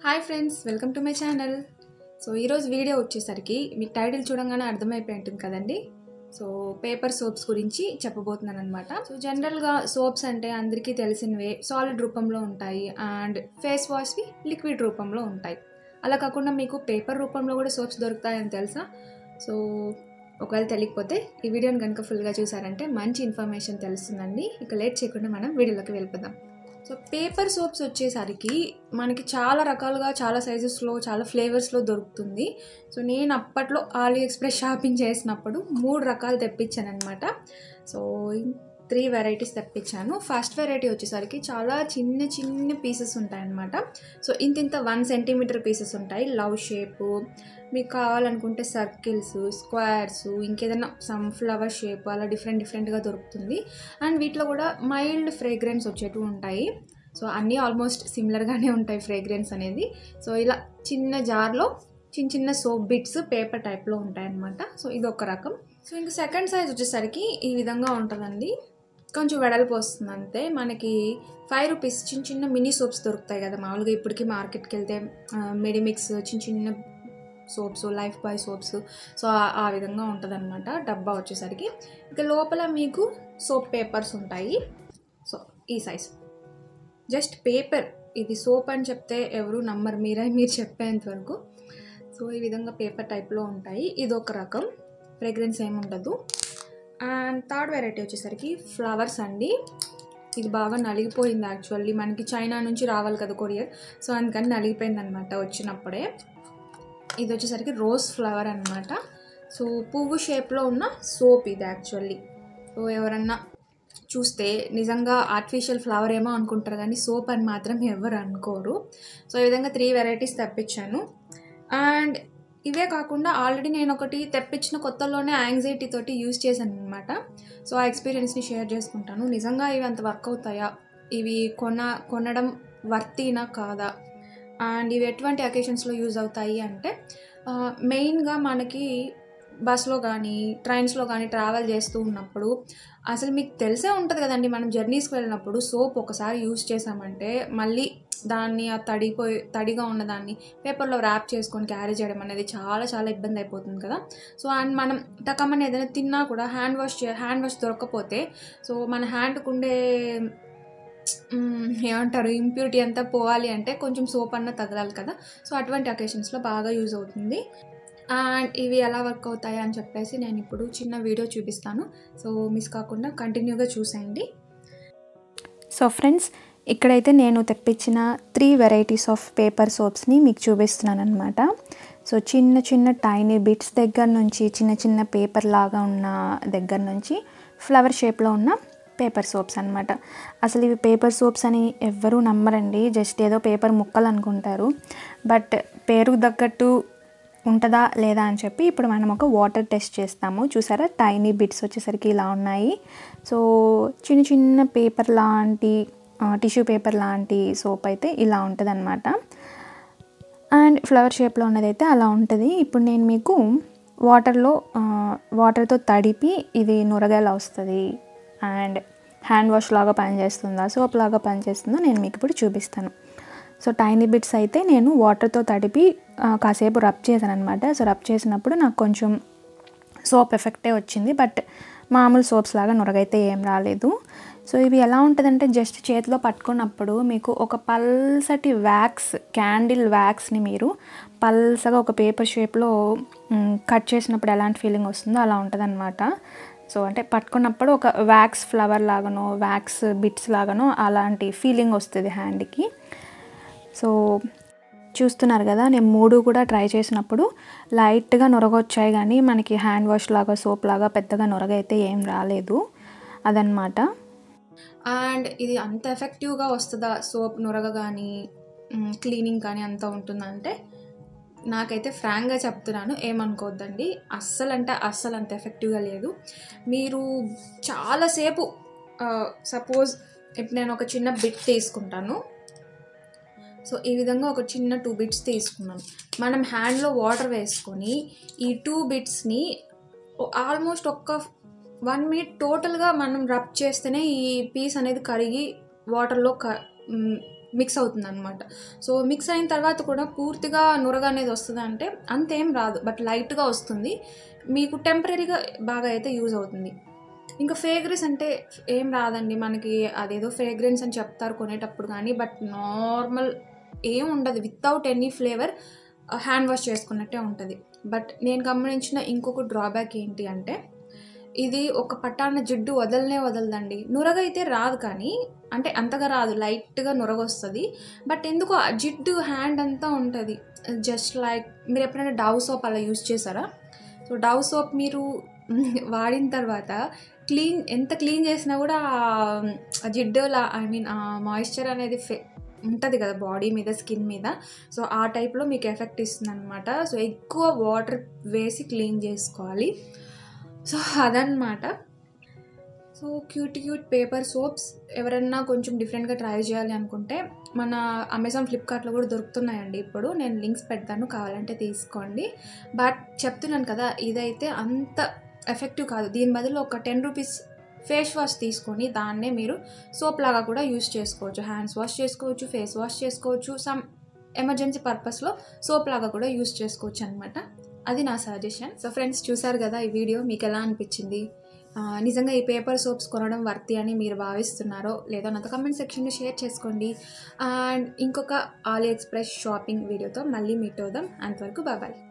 hi friends welcome to my channel so ఈరోజు video వచ్చేసరికి మీకు టైటిల్ చూడంగానే అర్థమైపోయి ఉంటుంది కదండి సో పేపర్ సోప్స్ గురించి చెప్పబోతున్నాను అనమాట సో జనరల్గా సోప్స్ అంటే అందరికీ తెలిసినవే సాలిడ్ రూపంలో ఉంటాయి అండ్ ఫేస్ వాష్వి లిక్విడ్ రూపంలో ఉంటాయి అలా కాకుండా మీకు పేపర్ రూపంలో కూడా సోప్స్ దొరుకుతాయని తెలుసా సో ఒకవేళ తెలియకపోతే ఈ వీడియోని కనుక ఫుల్గా చూసారంటే మంచి ఇన్ఫర్మేషన్ తెలుస్తుందండి ఇక లేట్ చేయకుండా మనం వీడియోలోకి వెళ్ళిపోదాం సో పేపర్ సోప్స్ వచ్చేసరికి మనకి చాలా రకాలుగా చాలా సైజెస్లో చాలా ఫ్లేవర్స్లో దొరుకుతుంది సో నేను అప్పట్లో ఆలీ ఎక్స్ప్రెస్ షాపింగ్ చేసినప్పుడు మూడు రకాలు తెప్పించాను అనమాట సో త్రీ వెరైటీస్ తెప్పించాను ఫస్ట్ వెరైటీ వచ్చేసరికి చాలా చిన్న చిన్న పీసెస్ ఉంటాయన్నమాట సో ఇంత ఇంత వన్ సెంటీమీటర్ పీసెస్ ఉంటాయి లవ్ షేపు మీకు కావాలనుకుంటే సర్కిల్స్ స్క్వేర్స్ ఇంకేదైనా సమ్ ఫ్లవర్ షేప్ అలా డిఫరెంట్ డిఫరెంట్గా దొరుకుతుంది అండ్ వీటిలో కూడా మైల్డ్ ఫ్రేగ్రెన్స్ వచ్చేటివి ఉంటాయి సో అన్నీ ఆల్మోస్ట్ సిమిలర్గానే ఉంటాయి ఫ్రేగ్రెన్స్ అనేది సో ఇలా చిన్న జార్లో చిన్న చిన్న సోప్ బిట్స్ పేపర్ టైప్లో ఉంటాయన్నమాట సో ఇది ఒక రకం సో ఇంకా సెకండ్ సైజ్ వచ్చేసరికి ఈ విధంగా ఉంటుందండి కొంచెం వెడల్పు వస్తుంది అంతే మనకి ఫైవ్ రూపీస్ చిన్న చిన్న మినీ సోప్స్ దొరుకుతాయి కదా మామూలుగా ఇప్పటికీ మార్కెట్కి వెళ్తే మెడిమిక్స్ చిన్న చిన్న soaps Lifebuoy soaps so ఆ విధంగా ఉంటుంది అనమాట డబ్బా వచ్చేసరికి ఇక లోపల మీకు సోప్ పేపర్స్ ఉంటాయి సో ఈ సైజ్ జస్ట్ పేపర్ ఇది సోప్ అని చెప్తే ఎవరు నమ్మరు మీరే మీరు చెప్పేంత వరకు సో ఈ విధంగా పేపర్ టైప్లో ఉంటాయి ఇది ఒక రకం ఫ్రేగ్రెన్స్ ఏమి ఉండదు అండ్ థర్డ్ వెరైటీ వచ్చేసరికి ఫ్లవర్స్ అండి ఇది బాగా నలిగిపోయింది యాక్చువల్లీ మనకి చైనా నుంచి రావాలి కదా కొరియర్ సో అందుకని నలిగిపోయింది అనమాట వచ్చినప్పుడే ఇది వచ్చేసరికి రోజ్ ఫ్లవర్ అనమాట సో పువ్వు షేప్లో ఉన్న సోప్ ఇది యాక్చువల్లీ సో ఎవరన్నా చూస్తే నిజంగా ఆర్టిఫిషియల్ ఫ్లవర్ ఏమో అనుకుంటారు కానీ సోప్ అని మాత్రం ఎవరు అనుకోరు సో ఈ విధంగా త్రీ వెరైటీస్ తెప్పించాను అండ్ ఇవే కాకుండా ఆల్రెడీ నేను ఒకటి తెప్పించిన కొత్తలోనే యాంగ్జైటీ తోటి యూజ్ చేశాను అనమాట సో ఆ ఎక్స్పీరియన్స్ని షేర్ చేసుకుంటాను నిజంగా ఇవి అంత వర్క్ అవుతాయా ఇవి కొన కొనడం వర్తీనా కాదా అండ్ ఇవి ఎటువంటి అకేషన్స్లో యూజ్ అవుతాయి అంటే మెయిన్గా మనకి బస్లో కానీ ట్రైన్స్లో కానీ ట్రావెల్ చేస్తూ ఉన్నప్పుడు అసలు మీకు తెలిసే ఉంటుంది కదండి మనం జర్నీస్కి వెళ్ళినప్పుడు సోప్ ఒకసారి యూజ్ చేసామంటే మళ్ళీ దాన్ని ఆ తడిపోయి తడిగా ఉన్నదాన్ని పేపర్లో ర్యాప్ చేసుకొని క్యారీ చేయడం అనేది చాలా చాలా ఇబ్బంది అయిపోతుంది కదా సో అండ్ మనం టకమని ఏదైనా తిన్నా కూడా హ్యాండ్ వాష్ చే హ్యాండ్ వాష్ దొరకకపోతే సో మన హ్యాండ్కు ఉండే ఏమంటారు ఇంప్యూరిటీ అంతా పోవాలి అంటే కొంచెం సోప్ అన్న తగలాలి కదా సో అటువంటి అకేషన్స్లో బాగా యూజ్ అవుతుంది అండ్ ఇవి ఎలా వర్క్ అవుతాయి అని చెప్పేసి నేను ఇప్పుడు చిన్న వీడియో చూపిస్తాను సో మిస్ కాకుండా కంటిన్యూగా చూసేయండి సో ఫ్రెండ్స్ ఇక్కడైతే నేను తెప్పించిన త్రీ వెరైటీస్ ఆఫ్ పేపర్ సోప్స్ని మీకు చూపిస్తున్నాను అనమాట సో చిన్న చిన్న టైనీ బిట్స్ దగ్గర నుంచి చిన్న చిన్న పేపర్ లాగా ఉన్న దగ్గర నుంచి ఫ్లవర్ షేప్లో ఉన్న పేపర్ సోప్స్ అనమాట అసలు ఇవి పేపర్ సోప్స్ అని ఎవ్వరూ నమ్మరండి జస్ట్ ఏదో పేపర్ ముక్కలు అనుకుంటారు బట్ పేరుకు తగ్గట్టు ఉంటుందా లేదా అని చెప్పి ఇప్పుడు మనం ఒక వాటర్ టెస్ట్ చేస్తాము చూసారా టైనీ బిట్స్ వచ్చేసరికి ఇలా ఉన్నాయి సో చిన్న చిన్న పేపర్ లాంటి టిష్యూ పేపర్ లాంటి సోప్ అయితే ఇలా ఉంటుంది అనమాట అండ్ ఫ్లవర్ షేప్లో ఉన్నదైతే అలా ఉంటుంది ఇప్పుడు నేను మీకు వాటర్లో వాటర్తో తడిపి ఇది నురగేలా వస్తుంది అండ్ హ్యాండ్ వాష్ లాగా పనిచేస్తుందా సోప్ లాగా పనిచేస్తుందో నేను మీకు ఇప్పుడు చూపిస్తాను సో టైనీ బిట్స్ అయితే నేను వాటర్తో తడిపి కాసేపు రబ్ చేశాను అనమాట సో రబ్ చేసినప్పుడు నాకు కొంచెం సోప్ ఎఫెక్టే వచ్చింది బట్ మామూలు సోప్స్ లాగా నురగైతే ఏం రాలేదు సో ఇవి ఎలా ఉంటుందంటే జస్ట్ చేతిలో పట్టుకున్నప్పుడు మీకు ఒక పల్సటి వ్యాక్స్ క్యాండిల్ వ్యాక్స్ని మీరు పల్సగా ఒక పేపర్ షేప్లో కట్ చేసినప్పుడు ఎలాంటి ఫీలింగ్ వస్తుందో అలా ఉంటుందన్నమాట సో అంటే పట్టుకున్నప్పుడు ఒక వ్యాక్స్ ఫ్లవర్ లాగానో వ్యాక్స్ బిట్స్ లాగానో అలాంటి ఫీలింగ్ వస్తుంది హ్యాండ్కి సో చూస్తున్నారు కదా నేను మూడు కూడా ట్రై చేసినప్పుడు లైట్గా నొరగొచ్చాయి కానీ మనకి హ్యాండ్ వాష్ లాగా సోప్ లాగా పెద్దగా నొరగైతే ఏం రాలేదు అదనమాట అండ్ ఇది అంత ఎఫెక్టివ్గా వస్తుందా సోప్ నొరగ కానీ క్లీనింగ్ కానీ అంత ఉంటుందంటే నాకైతే ఫ్రాంక్గా చెప్తున్నాను ఏమనుకోవద్దండి అస్సలు అంటే అస్సలు అంత ఎఫెక్టివ్గా లేదు మీరు చాలాసేపు సపోజ్ ఇప్పుడు నేను ఒక చిన్న బిట్ తీసుకుంటాను సో ఈ విధంగా ఒక చిన్న టూ బిట్స్ తీసుకున్నాను మనం హ్యాండ్లో వాటర్ వేసుకొని ఈ టూ బిట్స్ని ఆల్మోస్ట్ ఒక్క వన్ మినిట్ టోటల్గా మనం రబ్ చేస్తేనే ఈ పీస్ అనేది కరిగి వాటర్లో క మిక్స్ అవుతుంది అనమాట సో మిక్స్ అయిన తర్వాత కూడా పూర్తిగా నురగ అనేది వస్తుంది అంటే అంతేం రాదు బట్ లైట్గా వస్తుంది మీకు టెంపరీగా బాగా అయితే యూజ్ అవుతుంది ఇంకా ఫ్రేగ్రెన్స్ అంటే ఏం రాదండి మనకి అదేదో ఫ్రేగ్రెన్స్ అని చెప్తారు కొనేటప్పుడు కానీ బట్ నార్మల్ ఏం ఉండదు without any flavour hand wash చేసుకున్నట్టే ఉంటుంది బట్ నేను గమనించిన ఇంకొక డ్రాబ్యాక్ ఏంటి అంటే ఇది ఒక పట్టాన జిడ్డు వదలనే వదలదండి నురగ అయితే రాదు కానీ అంటే అంతగా రాదు లైట్గా నురగ వస్తుంది బట్ ఎందుకో ఆ జిడ్డు హ్యాండ్ అంతా ఉంటుంది జస్ట్ లైక్ మీరు ఎప్పుడైనా డవ్ సోప్ అలా యూస్ చేశారా సో డవ్ సోప్ మీరు వాడిన తర్వాత క్లీన్ ఎంత క్లీన్ చేసినా కూడా ఆ జిడ్డులా ఐ మీన్ ఆ మాయిశ్చర్ అనేది ఫే ఉంటుంది కదా బాడీ మీద స్కిన్ మీద సో ఆ టైప్లో మీకు ఎఫెక్ట్ ఇస్తుంది అనమాట సో ఎక్కువ వాటర్ వేసి క్లీన్ చేసుకోవాలి సో అదనమాట so cute cute paper soaps ఎవరన్నా కొంచెం డిఫరెంట్గా ట్రై చేయాలి అనుకుంటే మన అమెజాన్ ఫ్లిప్కార్ట్లో కూడా దొరుకుతున్నాయండి ఇప్పుడు నేను లింక్స్ పెడతాను కావాలంటే తీసుకోండి బట్ చెప్తున్నాను కదా ఇదైతే అంత ఎఫెక్టివ్ కాదు దీని బదులు ఒక టెన్ రూపీస్ ఫేస్ వాష్ తీసుకొని దాన్నే మీరు సోప్ లాగా కూడా యూస్ చేసుకోవచ్చు హ్యాండ్స్ వాష్ చేసుకోవచ్చు ఫేస్ వాష్ చేసుకోవచ్చు సమ్ ఎమర్జెన్సీ పర్పస్లో సోప్ లాగా కూడా యూస్ చేసుకోవచ్చు అనమాట అది నా సజెషన్ సో ఫ్రెండ్స్ చూసారు కదా ఈ వీడియో మీకు ఎలా అనిపించింది ఆ, నిజంగా ఈ పేపర్ సోప్స్ కొనడం వర్తి అని మీరు భావిస్తున్నారో లేదో నాతో కమెంట్ సెక్షన్లో షేర్ చేసుకోండి అండ్ ఇంకొక ఆలీ ఎక్స్ప్రెస్ షాపింగ్ వీడియోతో మళ్ళీ మీట్ అవుదాం అంతవరకు బాబాయ్